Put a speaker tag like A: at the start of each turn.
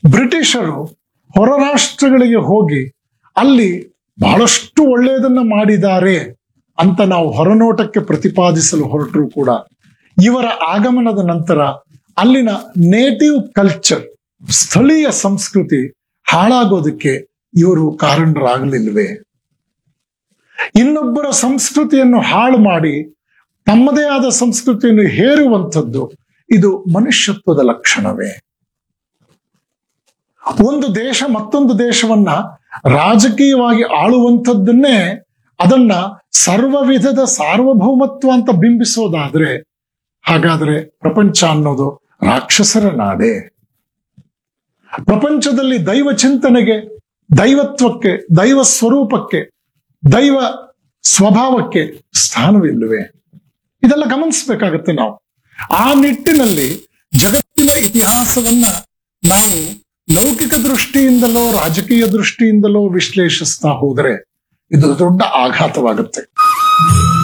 A: ಬ್ರಿಟಿಷರು ಹೊರ ರಾಷ್ಟ್ರಗಳಿಗೆ ಹೋಗಿ ಅಲ್ಲಿ ಬಹಳಷ್ಟು ಒಳ್ಳೆಯದನ್ನ ಮಾಡಿದ್ದಾರೆ ಅಂತ ನಾವು ಹೊರನೋಟಕ್ಕೆ ಪ್ರತಿಪಾದಿಸಲು ಹೊರಟರು ಕೂಡ ಇವರ ಆಗಮನದ ನಂತರ ಅಲ್ಲಿನ ನೇಟಿವ್ ಕಲ್ಚರ್ ಸ್ಥಳೀಯ ಸಂಸ್ಕೃತಿ ಹಾಳಾಗೋದಕ್ಕೆ ಇವರು ಕಾರಣರಾಗಲಿಲ್ವೇ ಇನ್ನೊಬ್ಬರ ಸಂಸ್ಕೃತಿಯನ್ನು ಹಾಳು ಮಾಡಿ ತಮ್ಮದೇ ಆದ ಸಂಸ್ಕೃತಿಯನ್ನು ಹೇರುವಂಥದ್ದು ಇದು ಮನುಷ್ಯತ್ವದ ಲಕ್ಷಣವೇ ಒಂದು ದೇಶ ಮತ್ತೊಂದು ದೇಶವನ್ನ ರಾಜಕೀಯವಾಗಿ ಆಳುವಂಥದ್ದನ್ನೇ ಅದನ್ನ ಸರ್ವ ವಿಧದ ಸಾರ್ವಭೌಮತ್ವ ಅಂತ ಬಿಂಬಿಸೋದಾದ್ರೆ ಹಾಗಾದ್ರೆ ಪ್ರಪಂಚ ಅನ್ನೋದು ರಾಕ್ಷಸರ ನಾಡೆ ಪ್ರಪಂಚದಲ್ಲಿ ದೈವ ಚಿಂತನೆಗೆ ದೈವತ್ವಕ್ಕೆ ದೈವ ಸ್ವರೂಪಕ್ಕೆ ದೈವ ಸ್ವಭಾವಕ್ಕೆ ಸ್ಥಾನವಿಲ್ಲವೇ ಇದೆಲ್ಲ ಗಮನಿಸಬೇಕಾಗತ್ತೆ ನಾವು ಆ ನಿಟ್ಟಿನಲ್ಲಿ ಜಗತ್ತಿನ ಇತಿಹಾಸವನ್ನ ನಾವು ಲೌಕಿಕ ದೃಷ್ಟಿಯಿಂದಲೋ ರಾಜಕೀಯ ದೃಷ್ಟಿಯಿಂದಲೋ ವಿಶ್ಲೇಷಿಸ್ತಾ ಹೋದರೆ ಇದು ದೊಡ್ಡ ಆಘಾತವಾಗುತ್ತೆ